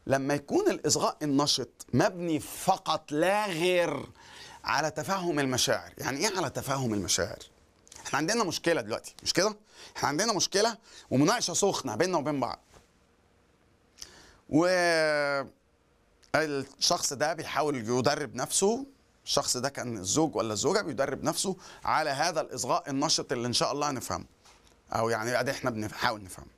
لما يكون الاصغاء النشط مبني فقط لا غير على تفهم المشاعر يعني ايه على تفهم المشاعر احنا عندنا مشكله دلوقتي مش كده احنا عندنا مشكله ومناقشه سخنه بيننا وبين بعض و الشخص ده بيحاول يدرب نفسه الشخص ده كان الزوج ولا الزوجه بيدرب نفسه على هذا الاصغاء النشط اللي ان شاء الله هنفهمه او يعني ادي احنا بنحاول نفهمه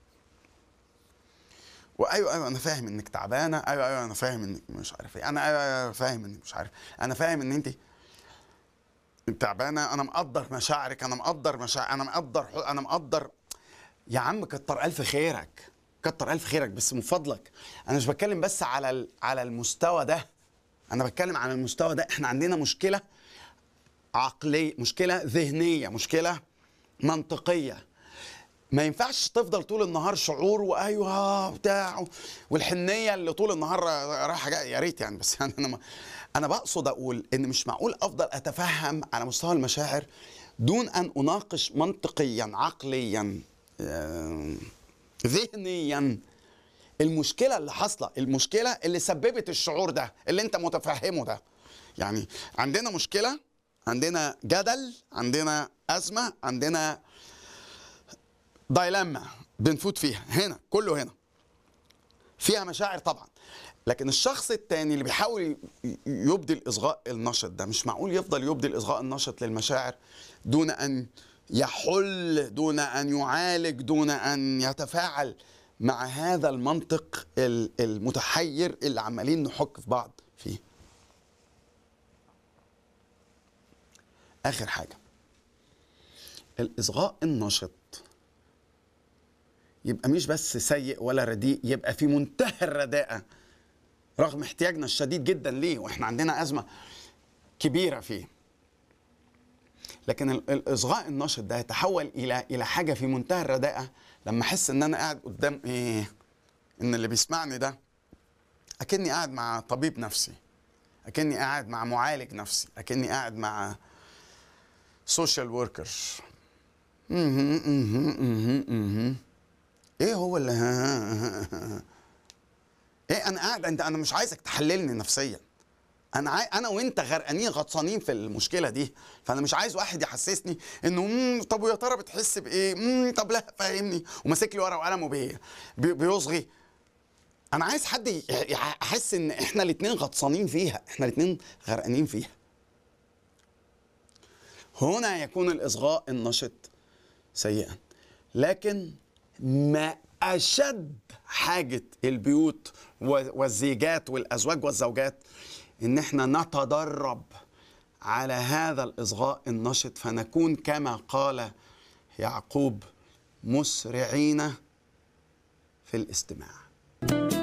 وايوه ايوه انا فاهم انك تعبانه ايوه ايوه انا فاهم انك مش عارف ايه انا ايوه ايوه فاهم انك مش عارف انا فاهم ان انت تعبانه انا مقدر مشاعرك انا مقدر مشاعر انا مقدر انا مقدر يا عم كتر الف خيرك كتر الف خيرك بس من فضلك انا مش بتكلم بس على ال- على المستوى ده انا بتكلم على المستوى ده احنا عندنا مشكله عقليه مشكله ذهنيه مشكله منطقيه ما ينفعش تفضل طول النهار شعور وايوه بتاع والحنيه اللي طول النهار رايحه جايه يا ريت يعني بس يعني انا ما انا بقصد اقول ان مش معقول افضل اتفهم على مستوى المشاعر دون ان اناقش منطقيا عقليا آه، ذهنيا المشكله اللي حاصله المشكله اللي سببت الشعور ده اللي انت متفهمه ده يعني عندنا مشكله عندنا جدل عندنا ازمه عندنا دايلاما بنفوت فيها هنا كله هنا فيها مشاعر طبعا لكن الشخص التاني اللي بيحاول ي- يبدي الاصغاء النشط ده مش معقول يفضل يبدي الاصغاء النشط للمشاعر دون ان يحل دون ان يعالج دون ان يتفاعل مع هذا المنطق ال- المتحير اللي عمالين نحك في بعض فيه اخر حاجه الاصغاء النشط يبقى مش بس سيء ولا رديء يبقى في منتهى الرداءة رغم احتياجنا الشديد جدا ليه واحنا عندنا أزمة كبيرة فيه لكن ال- الإصغاء النشط ده يتحول إلى إلى حاجة في منتهى الرداءة لما أحس إن أنا قاعد قدام إيه إن اللي بيسمعني ده أكني قاعد مع طبيب نفسي أكني قاعد مع معالج نفسي أكني قاعد مع سوشيال وركر ايه هو اللي ايه انا قاعد انت انا مش عايزك تحللني نفسيا انا عاي... انا وانت غرقانين غطسانين في المشكله دي فانا مش عايز واحد يحسسني انه مم طب ويا ترى بتحس بايه مم طب لا فاهمني وماسك لي ورقه وقلم وبي... بي... بيصغي انا عايز حد ي- يحس ان احنا الاتنين غطسانين فيها احنا الاتنين غرقانين فيها هنا يكون الاصغاء النشط سيئا لكن ما اشد حاجه البيوت و- والزيجات والازواج والزوجات ان احنا نتدرب على هذا الاصغاء النشط فنكون كما قال يعقوب مسرعين في الاستماع